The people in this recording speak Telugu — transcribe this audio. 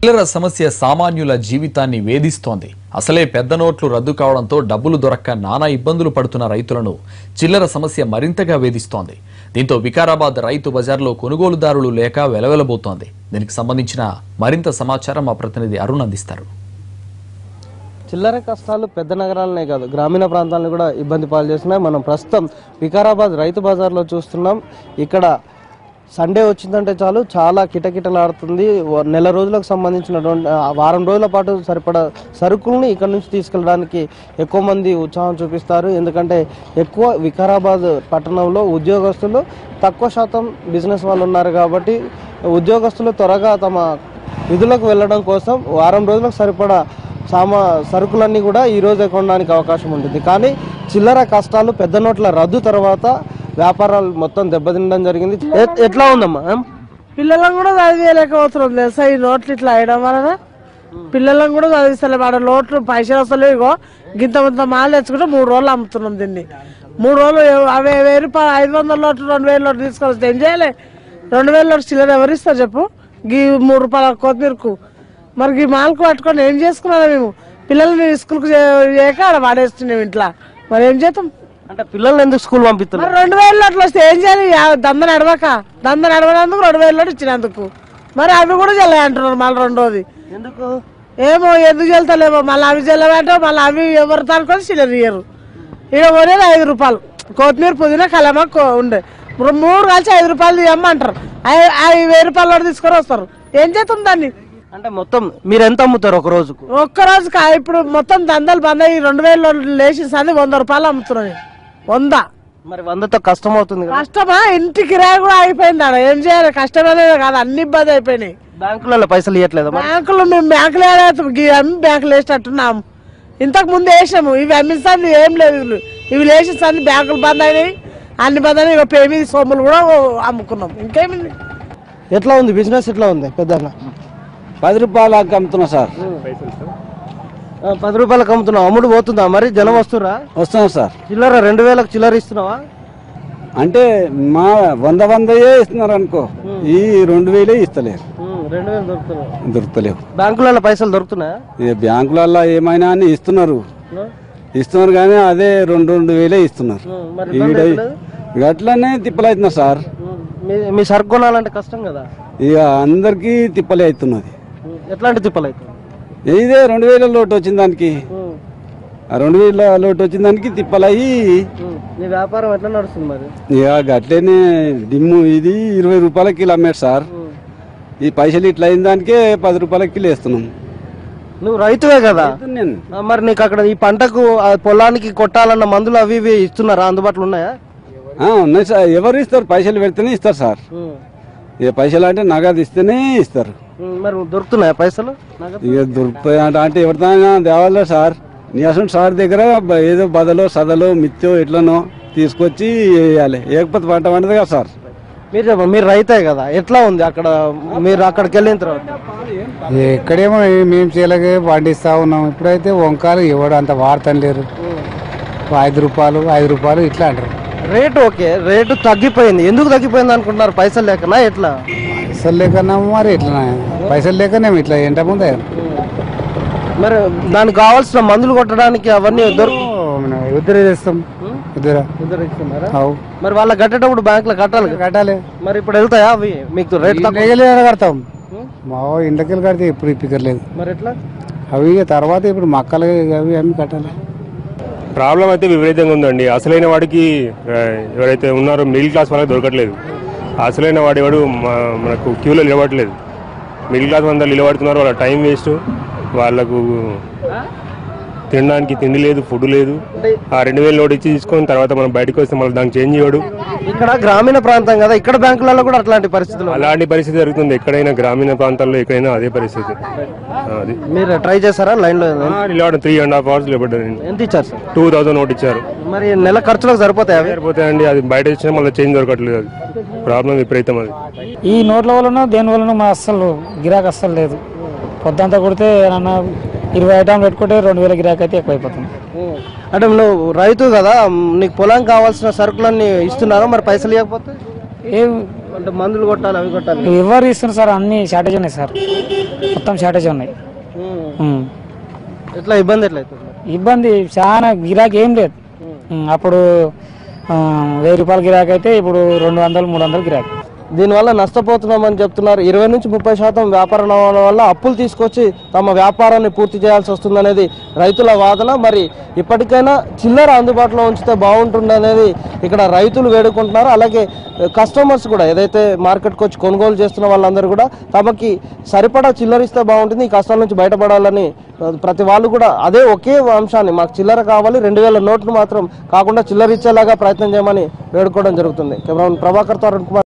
చిల్లర సమస్య సామాన్యుల జీవితాన్ని వేధిస్తోంది అసలే పెద్ద నోట్లు రద్దు కావడంతో డబ్బులు దొరక్క నానా ఇబ్బందులు పడుతున్న రైతులను చిల్లర సమస్య మరింతగా వేధిస్తోంది దీంతో వికారాబాద్ రైతు బజార్లో కొనుగోలుదారులు లేక వెలవెలబోతోంది దీనికి సంబంధించిన మరింత సమాచారం మా ప్రతినిధి అరుణ్ అందిస్తారు చిల్లర కష్టాలు పెద్ద నగరాలనే కాదు గ్రామీణ ప్రాంతాలను కూడా ఇబ్బంది పాలు చేస్తున్నాయి మనం ప్రస్తుతం వికారాబాద్ రైతు బజార్లో చూస్తున్నాం ఇక్కడ సండే వచ్చిందంటే చాలు చాలా కిటకిటలాడుతుంది వ- నెల రోజులకు సంబంధించినటువంటి ఆ, వారం రోజుల పాటు సరిపడా సరుకుల్ని ఇక్కడ నుంచి తీసుకెళ్ళడానికి ఎక్కువ మంది ఉత్సాహం చూపిస్తారు ఎందుకంటే ఎక్కువ వికారాబాద్ పట్టణంలో ఉద్యోగస్తులు తక్కువ శాతం బిజినెస్ వాళ్ళు ఉన్నారు కాబట్టి ఉద్యోగస్తులు త్వరగా తమ విధులకు వెళ్ళడం కోసం వారం రోజులకు సరిపడా సామా సరుకులన్నీ కూడా ఈ రోజే కొనడానికి అవకాశం ఉంటుంది కానీ చిల్లర కష్టాలు పెద్ద నోట్ల రద్దు తర్వాత వ్యాపారాలు మొత్తం దెబ్బతినడం జరిగింది ఎ- ఎట్లా ఉందమ్మా ఏం? పిల్లలను కూడా చదివేయలేకపోతున్నాం తెలుసా ఈ నోట్లు ఇట్లా వేయడం వలన పిల్లలను కూడా చదివిస్తలేము ఆడ నోట్లు పైసలు వస్తలేవు ఇగో గింత ఇంత మాలు తెచ్చుకుంటే మూడు రోజులు అమ్ముతున్నాం దీన్ని మూడు రోజులు ఎవ- అవే వెయ్యి రూపాయలు ఐదు వందల నోట్లు రెండు వేల నోట్లు తీసుకొని ఏం చేయాలి రెండు వేల నోట్లు చిల్లర ఎవరు ఇస్తారు చెప్పు గీ మూడు రూపాయల కొత్తిమీరకు మరి ఈ మాలకు పట్టుకొని ఏం చేసుకున్నారా మేము పిల్లల్ని స్కూల్కి చేయక ఆడ వాడేస్తున్నాం ఇంట్లో మరి ఏం చేద్దాం అంటే పిల్లల్ని ఎందుకు స్కూల్ పంపిస్తున్నారు మరి రెండు వేల నోట్లు వస్తే ఏం చేయాలి యా- దంద నడవక దంద నడవనందుకు రెండు వేల నోట్లు ఇచ్చినందుకు మరి అవి కూడా చెల్లాయి అంటున్నారు మళ్ళీ రెండోది ఎందుకు ఏమో ఎందుకు చెల్తలేమో మళ్ళీ అవి చెల్లవంటే మళ్ళీ అవి ఎవరు తనుకొని చిల్లర ఇయ్యరు ఇక కొనేది ఐదు రూపాయలు కొత్తిమీర పుదీనా కలమ ఉండే ఇప్పుడు మూడు కలిసి ఐదు రూపాయలు తీయమ్మంటారు ఐ- ఐదు వెయ్యి రూపాయలు కూడా తీసుకొని వస్తారు ఏం చేస్తాం దాన్ని అంటే మొత్తం మీరు ఎంత అమ్ముతారు ఒక రోజుకు ఒక్క రోజు కా ఇప్పుడు మొత్తం దందలు బంద్ అయ్యి రెండు వేలు లేచి సంది వంద రూపాయలు అమ్ముతున్నాను నేను. వంద మరి వందతో కష్టం అవుతుంది కదా కష్టమా ఇంటి కిరాయి కూడా అయిపోయింది ఆడ ఏం చేయాలి కష్టమనే కాదు అన్ని ఇబ్బంది అయిపోయినాయి బ్యాంకులలో పైసలు ఇవ్వట్లేదా మరి? బ్యాంకులు మేము బ్యాంకులు అమ్మి బ్యాంకులు వేసేటట్టున్నాము ఇంతకు ముందు వేసినాము ఇవి అమ్మిస్తాను ఏం లేదు ఇవి. ఇవి లేచిస్తాను బ్యాంకులు బంద్ అయినాయి అన్ని బంద్ అయినాయి ఇక పేమి సొమ్ములు కూడా అమ్ముకున్నాం ఇంకేమింది ఎట్లా ఉంది బిజినెస్ ఎట్లా ఉంది పెద్దగా పది రూపాయలకు అమ్ముతున్నా సార్ ఆ, పది రూపాయలకు అమ్ముతున్నావు అమ్ముడు పోతుందా మరి జనం వస్తురా వస్తున్నాం సార్ చిల్లర రెండు వేలకు చిల్లర ఇస్తున్నావా అంటే మా వంద వందయే ఇస్తున్నారు అనుకో ఈ రెండు వేలే ఇస్తలేరు రెండు వేలు దొరుకుతున్నావు దొరుకుతలేవు బ్యాంకులలో పైసలు దొరుకుతున్నాయా ఈ బ్యాంకులలో ఏమైనా అని ఇస్తున్నారు ఇస్తున్నారు కానీ అదే రెండు రెండు వేలే ఇస్తున్నారు మరి ఈడ గట్లనే తిప్పలవుతున్నారు సార్ మీ- మీ సరుకు కొనాలంటే కష్టం కదా ఇక అందరికీ తిప్పలే అవుతున్నది ఎట్లాంటి తిప్పలు అవుతుంది ఇదే రెండు వేల లోటు వచ్చిన దానికి ఆ రెండు వేల లోటు వచ్చిన దానికి తిప్పలయ్యి నీ వ్యాపారం ఎట్లా నడుస్తుంది మరి ఇక గట్లనే డిమ్ము ఇది ఇరవై రూపాయల కిలో అమ్మాడు సార్ ఈ పైసలు ఇట్లా అయిన దానికే పది రూపాయల కిలో వేస్తున్నాం నువ్వు రైతువే కదా నేను ఆ, మరి నీకు అక్కడ ఈ పంటకు ఆ పొలానికి కొట్టాలన్న మందులు అవి ఇవి ఇస్తున్నారా అందుబాటులో ఉన్నాయా ఆ, ఉన్నాయి సార్ ఎవరు ఇస్తారు పైసలు పెడితేనే ఇస్తారు సార్ ఇక పైసలు అంటే నగదు ఇస్తేనే ఇస్తారు ఉమ్, మరి దొరుకుతున్నాయా పైసలు నగదు? ఇక దొరుకుతాయి అంటే అంటే ఎవరితోనైనా తేవాలే సార్ నీ అసలు సార్ దగ్గర బ- ఏదో బదలో సదలో మిత్తో ఎట్లనో తీసుకొచ్చి వేయాలి ఏకపోతే పంట పండదు కదా సార్ మీరు చెప్పండి మీరు రైతే కదా ఎట్లా ఉంది అక్కడ మీరు అక్కడికి వెళ్ళిన తర్వాత ఎక్కడేమో మేము చీలకి పండిస్తా ఉన్నాం ఇప్పుడైతే వంకాయలు ఎవడు అంత వాడతాను లేరు ఐదు రూపాయలు ఐదు రూపాయలు ఇట్లా అంటారు రేటు ఓకే రేటు తగ్గిపోయింది ఎందుకు తగ్గిపోయింది అనుకుంటున్నారు పైసలు లేకనా ఎట్లా పైసలు లేకన్నా మరి ఇట్లా పైసలు లేకనేమో ఇట్లా ఎంట ముందే మరి దానికి కావాల్సిన మందులు కొట్టడానికి అవన్నీ దొరుకు ఉద్దర చేస్తాం ఉద్దర ఇస్తున్నారా అవు మరి వాళ్ళ కట్టేటప్పుడు బ్యాంక్ లో కట్టాలి కదా. కట్టాలి మరి ఇప్పుడు వెళ్తాయా అవి మీకు రేట్ తక్కువ ఇండ్లకెళ్ళి కడతాం మా ఇండ్లకెళ్ళి కడితే ఇప్పుడు ఇప్పికర్లేదు మరి ఎట్లా అవి ఇక తర్వాత ఇప్పుడు మక్కలు అవి అమ్మి కట్టాలి ప్రాబ్లం అయితే విపరీతంగా ఉందండి అసలైన వాడికి ఆ, ఎవరైతే ఉన్నారో మిడిల్ క్లాస్ వాళ్ళకి దొరకట్లేదు అసలైన వాడు ఎవడు మ- మనకు క్యూలో నిలబడట్లేదు మిడిల్ క్లాస్ అందరు నిలబడుతున్నారు వాళ్ళ టైం వేస్ట్ వాళ్ళకు తినడానికి తిండి లేదు ఫుడ్ లేదు ఆ రెండు వేలు నోట్ ఇచ్చి తీసుకొని తర్వాత మనం బయటకు వస్తే మళ్ళీ దానికి చేంజ్ చేయడు ఇక్కడ గ్రామీణ ప్రాంతం కదా ఇక్కడ బ్యాంకులలో కూడా అట్లాంటి పరిస్థితులు ఉన్నాయి. అలాంటి పరిస్థితి జరుగుతుంది ఎక్కడైనా గ్రామీణ ప్రాంతాల్లో ఎక్కడైనా అదే పరిస్థితి ఆ, అది మీరు ట్రై చేశారా లైన్ లో నిలబడి త్రీ అండ్ హాఫ్ అవర్స్ నిలబడ్డాను ఎంత ఇచ్చారు సార్ టూ థౌసండ్ నోట్ ఇచ్చారు మరి నెల ఖర్చులకు సరిపోతాయి అవి సరిపోతాయండి అది బయట ఇచ్చినా మళ్ళీ చేంజ్ దొరకట్లేదు అది ప్రాబ్లం విపరీతం అది ఈ నోట్ల వలన దేని వలన మా అస్సలు గిరాక్ అస్సలు లేదు పొద్దంతా కొడితే ఏమన్నా ఇరవై ఐటమ్ పెట్టుకుంటే రెండు వేల గిరాక్ అయితే ఎక్కువైపోతుంది అంటే నువ్వు రైతు కదా మ్, నీకు పొలం కావాల్సిన సరుకులన్నీ ఇస్తున్నారా మరి పైసలు ఇవ్వకపోతే ఏం అంటే మందులు కొట్టాలి అవి కొట్టాలి ఎవరు ఇస్తున్నారు సార్ అన్ని షార్టేజ్ ఉన్నాయి సార్ మొత్తం షార్టేజ్ ఉన్నాయి ఉమ్. ఉమ్. ఎట్లా ఇబ్బంది ఎట్లా అవుతుంది ఇబ్బంది చాలా గిరాకీ ఏం లేదు ఉమ్, అప్పుడు ఆ, వెయ్యి రూపాయల గిరాకీ అయితే ఇప్పుడు రెండు వందలు మూడు వందలు గిరాకీ దీనివల్ల నష్టపోతున్నామని చెప్తున్నారు ఇరవై నుంచి ముప్పై శాతం వ్యాపార నమూనా వల్ల అప్పులు తీసుకొచ్చి తమ వ్యాపారాన్ని పూర్తి చేయాల్సి వస్తుందనేది రైతుల వాదన మరి ఇప్పటికైనా చిల్లర అందుబాటులో ఉంచితే బాగుంటుంది అనేది ఇక్కడ రైతులు వేడుకుంటున్నారు అలాగే కస్టమర్స్ కూడా ఏదైతే మార్కెట్కి వచ్చి కొనుగోలు చేస్తున్న వాళ్ళందరూ కూడా తమకి సరిపడా చిల్లర ఇస్తే బాగుంటుంది ఈ కష్టాల నుంచి బయటపడాలని ఆ, ప్రతి వాళ్ళు కూడా అదే ఒకే అంశాన్ని మాకు చిల్లర కావాలి రెండు వేల నోట్లు మాత్రం కాకుండా చిల్లర ఇచ్చేలాగా ప్రయత్నం చేయమని వేడుకోవడం జరుగుతుంది కెమెరా ప్రభాకర్ తో అరుణ్ కుమార్